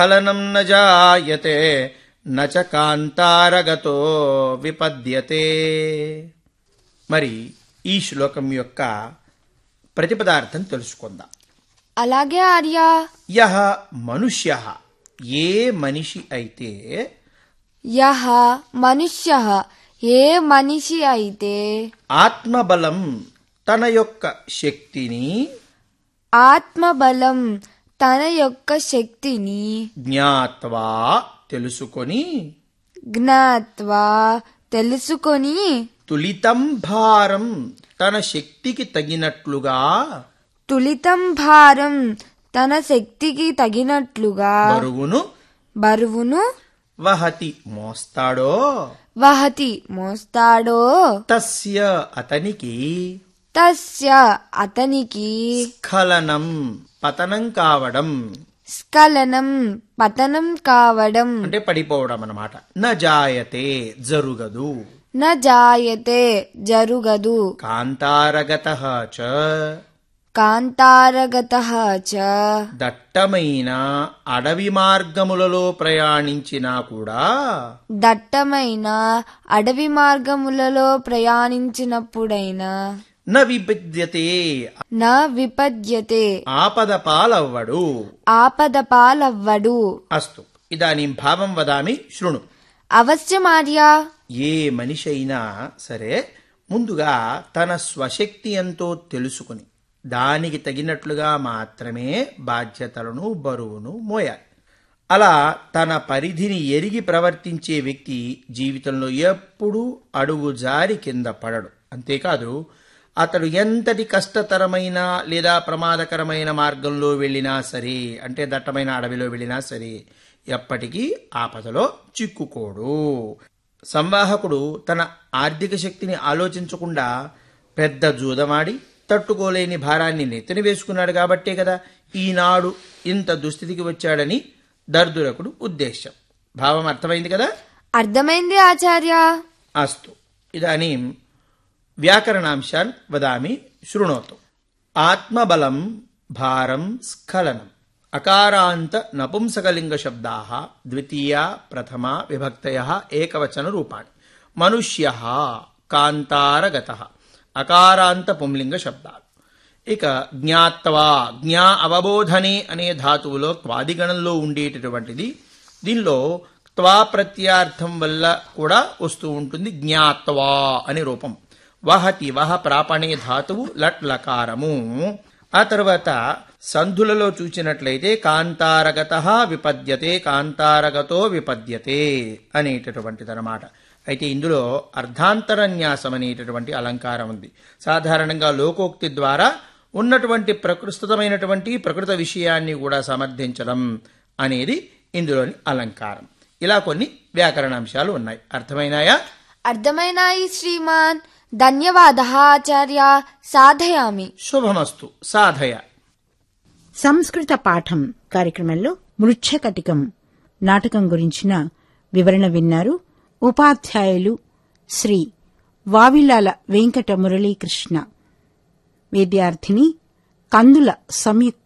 ఫలనం న జాయతే నచ కాంతారగతో విపద్యతే మరి ఈ శ్లోకం యొక్క ప్రతిపదార్థం తెలుసుకుందాం అలాగే ఆర్య యహ మనుష్య ఏ మనిషి అయితే యహ మనుష్య ఏ మనిషి అయితే ఆత్మబలం తన యొక్క శక్తిని ఆత్మబలం తన యొక్క శక్తిని జ్ఞాత్వా తెలుసుకొని జ్ఞాత్వా తెలుసుకొని తులితం భారం తన శక్తికి తగినట్లుగా తులితం భారం తన శక్తికి తగినట్లుగా బరువును బరువును వహతి మోస్తాడో వహతి మోస్తాడో తస్య అతనికి తస్య అతనికి స్ఖలనం పతనం కావడం స్ఖలనం పతనం కావడం అంటే పడిపోవడం అన్నమాట న జాయతే జరుగదు న జాయతే జరుగదు కాంతారగత చ కాంతారగత చ దట్టమైన అడవి మార్గములలో ప్రయాణించినా కూడా దట్టమైన అడవి మార్గములలో ప్రయాణించినప్పుడైనా న విపద్యతే నా విపద్యతే ఆపద పాలవ్వడు ఆపద పాలవ్వడు అస్తు ఇదానీం భావం వదామి శృణు అవశ్యమార్యా ఏ మనిషి అయినా సరే ముందుగా తన స్వశక్తి ఎంతో తెలుసుకుని దానికి తగినట్లుగా మాత్రమే బాధ్యతలను బరువును మోయాలి అలా తన పరిధిని ఎరిగి ప్రవర్తించే వ్యక్తి జీవితంలో ఎప్పుడూ అడుగు జారి కింద పడడు అంతేకాదు అతడు ఎంతటి కష్టతరమైన లేదా ప్రమాదకరమైన మార్గంలో వెళ్ళినా సరే అంటే దట్టమైన అడవిలో వెళ్ళినా సరే ఎప్పటికీ ఆపదలో చిక్కుకోడు సంవాహకుడు తన ఆర్థిక శక్తిని ఆలోచించకుండా పెద్ద జూదమాడి తట్టుకోలేని భారాన్ని నెత్తిన వేసుకున్నాడు కాబట్టే కదా ఈనాడు ఇంత దుస్థితికి వచ్చాడని దర్దురకుడు ఉద్దేశం భావం అర్థమైంది కదా అర్థమైంది ఆచార్య అస్తు ఇదానీం వ్యాకరణాంశాన్ వదామి శృణోతు ఆత్మబలం భారం స్ఖలనం అకారాంత నపుంసకలింగ శబ్దా ద్వితీయ ప్రథమ విభక్తయ ఏకవచన రూపాణి మనుష్య కాంతారగత అకారాంత పుంలింగ శబ్దాలు ఇక జ్ఞాత్వా జ్ఞా అవబోధనే అనే ధాతువులో త్వాదిగణంలో ఉండేటటువంటిది దీనిలో త్వా ప్రత్యార్థం వల్ల కూడా వస్తూ ఉంటుంది జ్ఞాత్వా అనే రూపం వహతి వహ ప్రాపణే ధాతువు లట్ లకారము ఆ తర్వాత సంధులలో చూచినట్లయితే కాంతారగత విపద్యతే కాంతారగతో విపద్యతే అనేటటువంటిదన్నమాట అయితే ఇందులో అర్ధాంతరన్యాసం అనేటటువంటి అలంకారం ఉంది సాధారణంగా లోకోక్తి ద్వారా ఉన్నటువంటి ప్రకృతిమైనటువంటి ప్రకృత విషయాన్ని కూడా సమర్థించడం అనేది ఇందులోని అలంకారం ఇలా కొన్ని వ్యాకరణాంశాలు ఉన్నాయి అర్థమైనాయా అర్థమైనాయి శ్రీమాన్ ధన్యవాద ఆచార్య సాధయామి శుభమస్తు సాధయ సంస్కృత పాఠం కార్యక్రమంలో మృచ్ఛకటికం నాటకం గురించిన వివరణ విన్నారు ఉపాధ్యాయులు శ్రీ వావిలాల వెంకట మురళీకృష్ణ విద్యార్థిని కందుల సంయుక్త